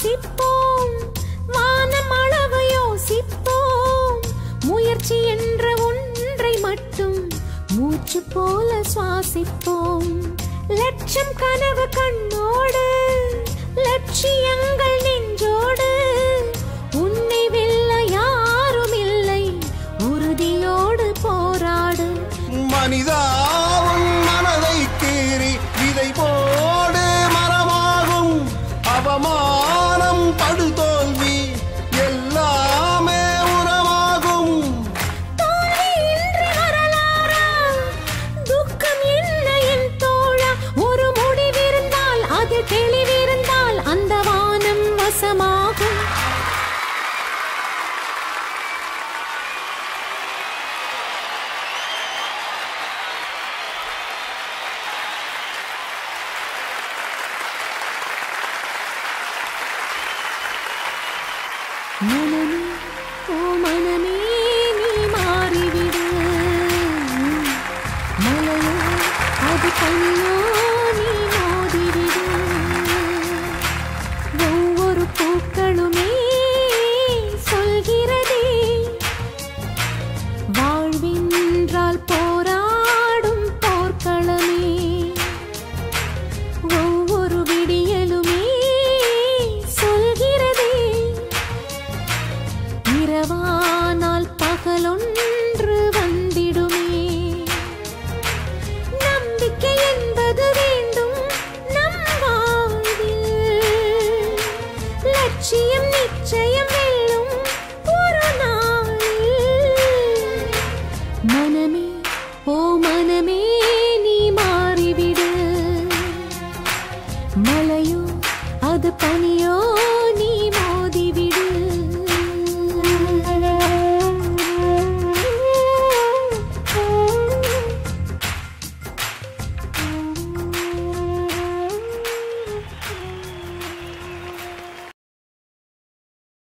சுவாசிப்போம் வானம் அளவு யோசிப்போம் முயற்சி என்ற ஒன்றை மட்டும் மூச்சு போல சுவாசிப்போம் லட்சம் கனவு கண்ணோடு லட்சியங்கள் நெஞ்சோடு உன்னை வெல்ல யாரும் இல்லை உறுதியோடு போராடு மனிதா உன் மனதை கீறி விதை போடு மரமாகும் அவமானம் படுதோல்வி எல்லாமே உரமாகும் தோல்வி இன்றி வரலாறா? துக்கம் என்ன என் தோழா? ஒரு முடிவிருந்தால் அது தெளிவிருந்தால் அந்த வானம் வசமாகும் மனமே ஓ மனமே நீ மாறிவிடு மலையோ அது கண்ணோ நீ மோதிவிடு ஒவ்வொரு பூக்களுமே சொல்கிறதே வாழ்வென்றால் போ